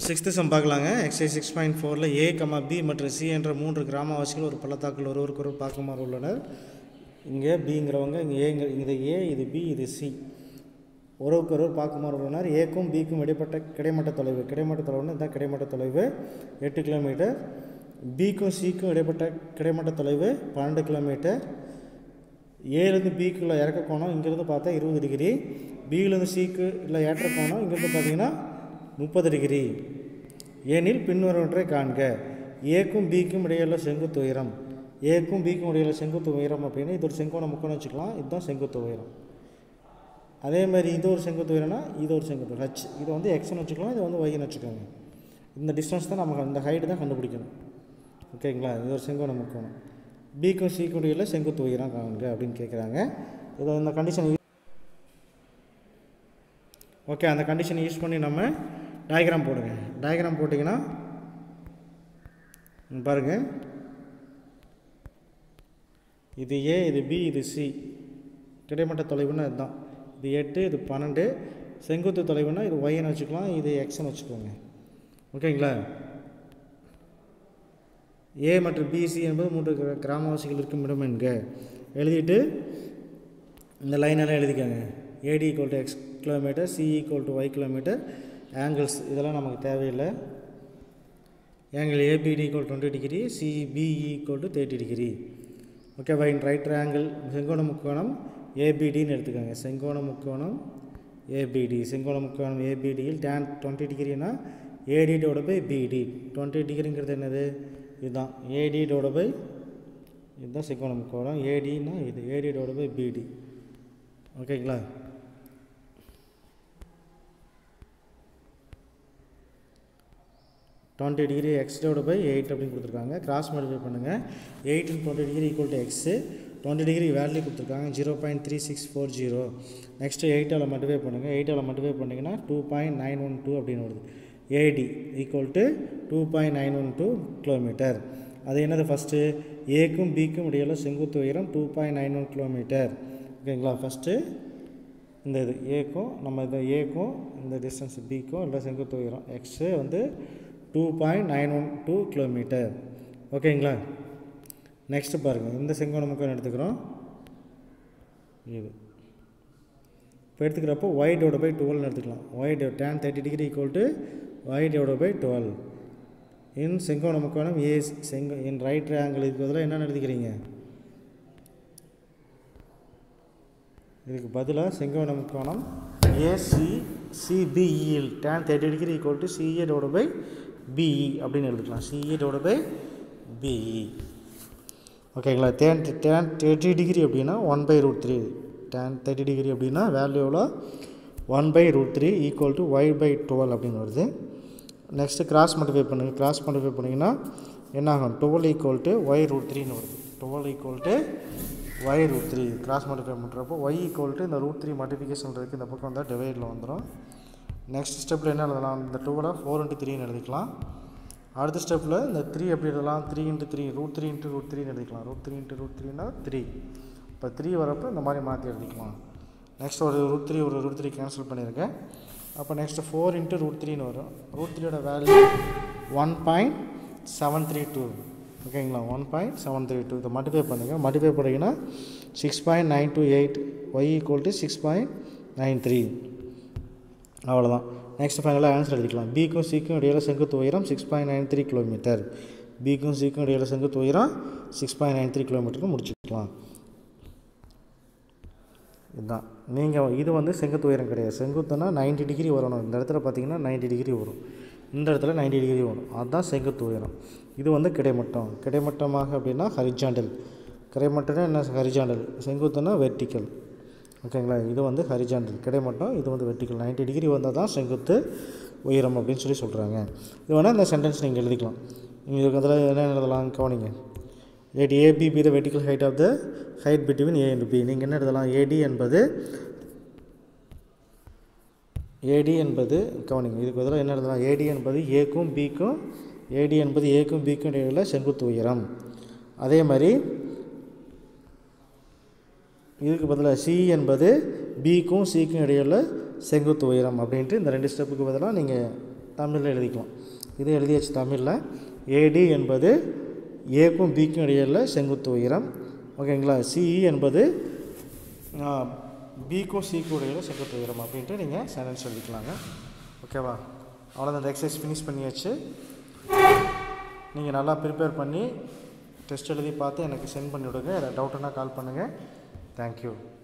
sixth sum பார்க்கலாங்க exercise six point ஃபோரில் A comma B மற்றும் சி என்ற மூன்று கிராமவாசிகள் ஒரு பள்ளத்தாக்கில் ஒருவருக்கொருவர் பார்க்குமாறு உள்ளனர் இங்கே பிங்கிறவங்க இங்கே ஏங்க இது ஏ இது பி இது சி ஒருவருக்கொருவர் பார்க்குமாறு உள்ளனர் ஏக்கும் பிக்கும் இடைப்பட்ட கிடைமட்ட தொலைவு கிடைமட்ட தொலைவுன்னு இதுதான் கிடைமட்ட தொலைவு எட்டு கிலோமீட்டர் பிக்கும் சிக்கும் இடைப்பட்ட கிடைமட்ட தொலைவு பன்னெண்டு கிலோமீட்டர் ஏலேருந்து பிக்குள்ள இறக்க கோணம் இங்கேருந்து பார்த்தா இருபது டிகிரி பியிலேருந்து சிக்கு இல்லை ஏற்ற கோணம் இங்கேருந்து பார்த்தீங்கன்னா முப்பது டிகிரி ஏனில் பின்வருவற்றை காண்க ஏக்கும் பிக்கும் இடையுள்ள செங்குத்து உயரம் ஏக்கும் பிக்கும் இடையுள்ள செங்குத்து உயரம் அப்படின்னு இது ஒரு செங்கோண முக்கோணம் வச்சுக்கலாம் இதுதான் செங்குத்து உயரம் அதே மாதிரி இது ஒரு செங்குத்து உயரம்னா இது ஒரு செங்குத்து ஹச் இது வந்து எக்ஸ்னு வச்சுக்கலாம் இது வந்து ஒய்னு வச்சுக்கோங்க இந்த டிஸ்டன்ஸ் தான் நமக்கு இந்த ஹைட்டு தான் கண்டுபிடிக்கணும் ஓகேங்களா இது ஒரு செங்கோண முக்கோணம் பிக்கும் சிக்கும் இடையில செங்குத்து உயரம் காணுங்க அப்படின்னு கேட்குறாங்க இதை இந்த கண்டிஷன் ஓகே அந்த கண்டிஷனை யூஸ் பண்ணி நம்ம டயக்ராம் போடுங்க டயக்ராம் போட்டிங்கன்னா இங்க பாருங்க இது ஏ இது பி இது சி கிடைமட்ட தொலைவுன்னா இதுதான் இது எட்டு இது பன்னெண்டு செங்குத்து தொலைவுன்னா இது ஒய்ன்னு வச்சுக்கலாம் இது எக்ஸ்னு வச்சுக்கோங்க ஓகேங்களா ஏ மற்றும் பிசி என்பது மூன்று கிர- கிராமவாசிகள் இருக்கும் இடம் என்க எழுதிட்டு இந்த லைன் எல்லாம் எழுதிக்கோங்க AD equal to X kilometre C equal to Y kilometre angles இதெல்லாம் நமக்கு தேவையில்லை angle ABD equal twenty degree CBE equal to thirty degree okay fine right angle செங்கோண முக்கோணம் ஏபிடின்னு எடுத்துக்கோங்க செங்கோண முக்கோணம் ஏபிடி செங்கோண முக்கோணம் ஏபிடியில் டேன் டுவெண்ட்டி டிகிரினா ஏடியோட பை பிடி டுவெண்ட்டி டிகிரிங்கிறது என்னது இதுதான் ஏடியோட பை இதுதான் செங்கோண முக்கோணம் ஏடின்னா இது ஏடியோட பை பிடி ஓகேங்களா டுவெண்ட்டி டிகிரி எக்ஸோட பை எயிட் அப்படின்னு கொடுத்துருக்காங்க கிராஸ் மல்டிஃபை பண்ணுங்கள் eight and twenty degree equal to X twenty degree value கொடுத்துருக்காங்க zero point three six four zero next எயிட்டால் மல்டிஃபை பண்ணுங்கள் எயிட்டால் மல்டிஃபை பண்ணிங்கன்னா two point nine one two அப்படின்னு வருது AD equal to two point nine one two kilometre அது என்னது first ஏக்கும் பிக்கும் இடையில செங்குத்து உயரம் two point nine one kilometre ஓகேங்களா ஃபஸ்ட்டு இந்த இது ஏக்கும் நம்ம இந்த ஏக்கும் இந்த டிஸ்டன்ஸ் பிக்கும் இல்லை செங்குத்து உயரம் எக்ஸு வந்து two point nine one two kilometre ஓகேங்களா நெக்ஸ்ட்டு பாருங்கள் இந்த செங்கோண முக்கம் எடுத்துக்கிறோம் இது இப்போ எடுத்துக்கிறப்போ ஒய் டிவைட் பை டுவெல்னு எடுத்துக்கலாம் Y tan thirty degree equal to Y divide by twelve in செங்கோண முக்கோணம் ஏ செங்க இன் ரைட் ஆங்கிள் இதுக்கு பதிலாக என்ன எடுத்துக்கிறீங்க இதுக்கு பதிலாக செங்கோண முக்கோணம் ஏசி சிபிஇஎல் tan thirty degree equal to CA டோட பை பிஇ அப்படின்னு எழுதிக்கலாம் சிஏ டோட பை பிஇ ஓகேங்களா டேன் டேன் தேர்ட்டி டிகிரி அப்படின்னா one by root three tan thirty degree அப்படின்னா வேல்யூ எவ்வளோ one by root three equal to Y by twelve அப்படின்னு வருது நெக்ஸ்ட்டு கிராஸ் மல்டிஃபை பண்ணுங்கள் கிராஸ் மல்டிஃபை பண்ணிங்கன்னா என்ன ஆகும் twelve equal to Y root த்ரீன்னு வருது twelve equal to Y root three cross multiply பண்ணுறப்போ ஒய் ஈக்குவல் டு இந்த ரூட் த்ரீ மல்டிஃபிகேஷன் இருக்குது இந்த பக்கம் வந்தால் டிவைடில் வந்துடும் நெக்ஸ்ட் ஸ்டெப்பில் என்ன எழுதலாம் இந்த டூவில் ஃபோர் இன்ட்டு த்ரீன்னு எழுதிக்கலாம் அடுத்த ஸ்டெப்பில் இந்த த்ரீ எப்படி எழுதலாம் three into three root three into root த்ரீன்னு எழுதிக்கலாம் ரூட் த்ரீ இன்ட்டு ரூட் த்ரீனா த்ரீ இப்போ த்ரீ வரப்போ இந்த மாதிரி மாற்றி எழுதிக்கலாம் நெக்ஸ்ட் ஒரு ரூட் த்ரீ ஒரு ரூட் த்ரீ கேன்சல் பண்ணியிருக்கேன் அப்போ நெக்ஸ்ட்டு ஃபோர் இன்ட்டு ரூட் த்ரீன்னு வரும் ரூட் த்ரீயோட value one point seven three two ஓகேங்களா one point seven three two இதை மல்டிஃபை பண்ணுங்கள் மல்டிஃபை பண்ணிங்கன்னா six point nine two eight Y equal to six point nine three அவ்வளோதான் நெக்ஸ்ட் ஃபைனலாக answer எழுதிக்கலாம் பிக்கும் சிக்கும் இடையில செங்குத்து உயரம் six point nine three kilometre பிக்கும் சிக்கும் இடையில செங்குத்து உயரம் சிக்ஸ் பாயிண்ட் நைன் த்ரீ கிலோமீட்டர்னு முடிச்சுக்கலாம் இதுதான் நீங்கள் இது வந்து செங்குத்து உயரம் கிடையாது செங்குத்துனா 90 டிகிரி வரணும் இந்த இடத்துல பார்த்தீங்கன்னா 90 டிகிரி வரும் இந்த இடத்துல 90 டிகிரி வரும் அதுதான் செங்குத்து உயரம் இது வந்து கிடைமட்டம் கிடைமட்டமாக அப்படின்னா ஹரிஜாண்டல் கிடைமட்டம்னா என்ன ஹரிஜாண்டல் செங்குத்துனா வெர்டிக்கல் ஓகேங்களா இது வந்து ஹரிஜாண்டல் கிடைமட்டம் இது வந்து வெர்டிக்கல் 90 டிகிரி வந்தால் தான் செங்குத்து உயரம் அப்படின்னு சொல்லி சொல்கிறாங்க இது வேணால் இந்த சென்டென்ஸ் நீங்கள் எழுதிக்கலாம் நீங்கள் இதுக்கு அதில் என்ன எழுதலாம் கவனிங்க let AB be the vertical height of the height between A and B நீங்கள் என்ன எழுதலாம் AD என்பது AD என்பது கவனிங்க இதுக்கு பதிலாக என்ன எழுதலாம் AD என்பது ஏக்கும் பிக்கும் AD என்பது ஏக்கும் பிக்கும் இடையில செங்குத்து உயரம் அதே மாதிரி இதுக்கு பதிலாக சி என்பது பிக்கும் சிக்கும் இடையில செங்குத்து உயரம் அப்படின்ட்டு இந்த ரெண்டு ஸ்டெப்புக்கு பதிலாக நீங்கள் தமிழில் எழுதிக்கலாம் இது எழுதியாச்சு தமிழில் ஏடி என்பது ஏக்கும் பிக்கும் இடையில செங்குத்து உயரம் ஓகேங்களா சிஇ என்பது பிக்கும் சிக்கும் இடையில செங்குத்து உயரம் அப்படின்ட்டு நீங்கள் சென்டென்ஸ் எழுதிக்கலாங்க ஓகேவா அவ்வளோதான் இந்த எக்ஸசைஸ் ஃபினிஷ் பண்ணியாச்சு நீங்கள் நல்லா ப்ரிப்பேர் பண்ணி டெஸ்ட் எழுதி பார்த்து எனக்கு சென்ட் பண்ணி விடுங்க ஏதாவது டவுட்டுன்னா கால் பண்ணுங்கள் தேங்க்யூ